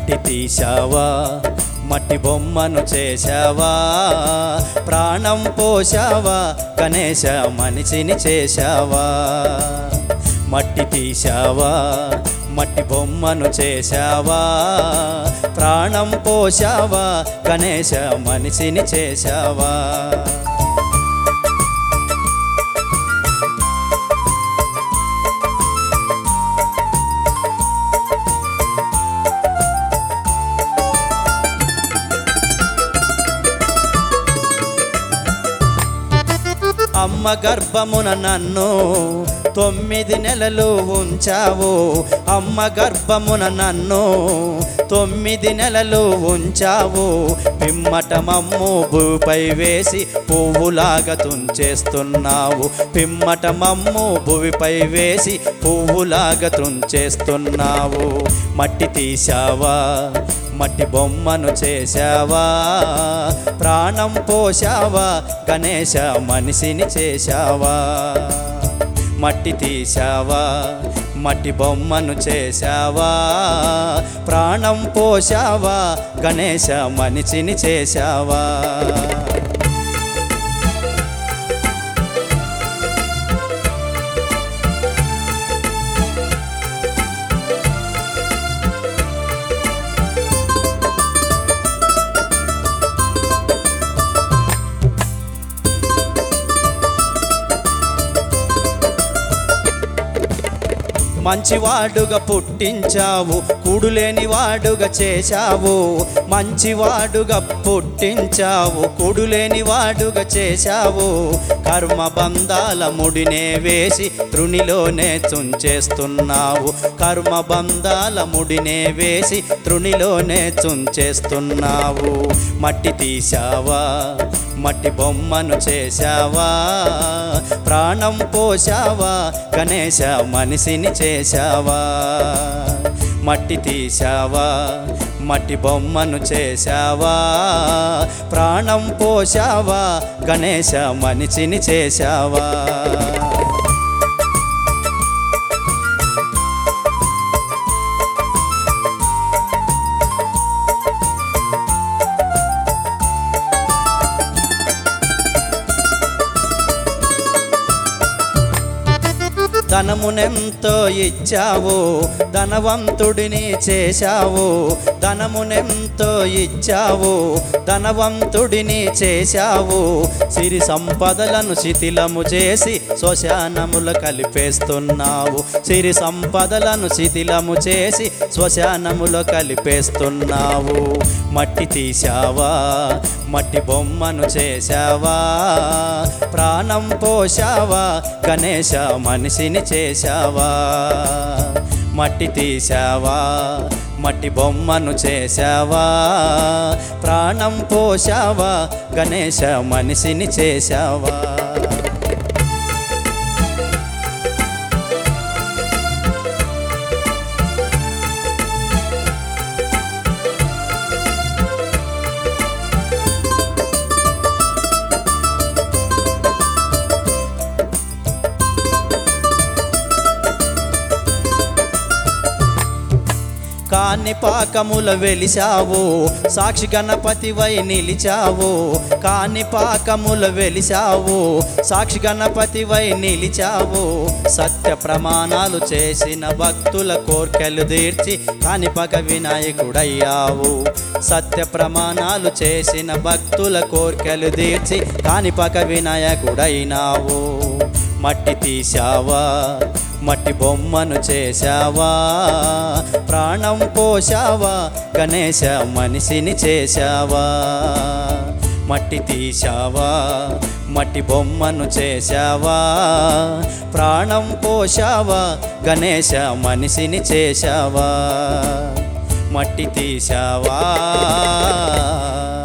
మట్టి తీశావా మట్టి బొమ్మను చేశావా ప్రాణం పోశావా గణేశ మనిషిని చేశావా మట్టి తీశావా మట్టి బొమ్మను చేశావా ప్రాణం పోశావా గణేశ మనిషిని చేశావా అమ్మ గర్భమున నన్ను తొమ్మిది నెలలు ఉంచావు అమ్మ గర్భమున నన్ను తొమ్మిది నెలలు ఉంచావు పిమ్మటమమ్ము భూపై వేసి పువ్వులాగా తుంచేస్తున్నావు పిమ్మటమమ్ము భూమిపై వేసి పువ్వులాగా తుంచేస్తున్నావు మట్టి తీశావా మట్టి బొమ్మను చేశావా ప్రాణం పోశావా గణేశ మనిషిని చేశావా మట్టి తీశావా మట్టి బొమ్మను చేశావా ప్రాణం పోశావా గణేశ మనిషిని చేశావా మంచివాడుగా పుట్టించావు కూడులేని వాడుగా చేశావు మంచివాడుగా పుట్టించావు కూడులేని వాడుగా చేశావు కర్మ బంధాల ముడినే వేసి తృణిలోనే చుంచేస్తున్నావు కర్మ బంధాల ముడినే వేసి తృణిలోనే చుంచేస్తున్నావు మట్టి తీశావా మట్టి బొమ్మను చేశావా ప్రాణం పోశావా గణేశ మనిషిని చేశావా మట్టి తీశావా మట్టి బొమ్మను చేశావా ప్రాణం పోశావా గణేశ మనిషిని చేశావా ధనమునెంతో ఇచ్చావు ధనవంతుడిని చేశావు ధనమునెంతో ఇచ్చావు ధనవంతుడిని చేశావు సిరి సంపదలను శిథిలము చేసి శ్మశానములు కలిపేస్తున్నావు సిరి సంపదలను శిథిలము చేసి శ్మశానములో కలిపేస్తున్నావు మట్టి తీశావా మట్టి బొమ్మను చేశావా ప్రాణం పోశావా గణేశ మనిషిని చేశావా మట్టి తీశావా మట్టి బొమ్మను చేశావా ప్రాణం పోశావా గణేశ మనిషిని చేశావా కాని పాకముల వెలిశావు సాక్షి గణపతివై నిలిచావు కాని పాకముల వెలిశావు సాక్షి గణపతివై నిలిచావు సత్య ప్రమాణాలు చేసిన భక్తుల కోర్కెలు తీర్చి కానిపక వినాయకుడయ్యావు సత్య ప్రమాణాలు చేసిన భక్తుల కోర్కెలు తీర్చి కానిపక వినాయకుడైనావు మట్టి తీశావా మట్టి బొమ్మను చేశావా ప్రాణం పోశావా గణేశ మనిషిని చేశావా మట్టి తీశావా మట్టి బొమ్మను చేశావా ప్రాణం పోశావా గణేశ మనిషిని చేశావా మట్టి తీశావా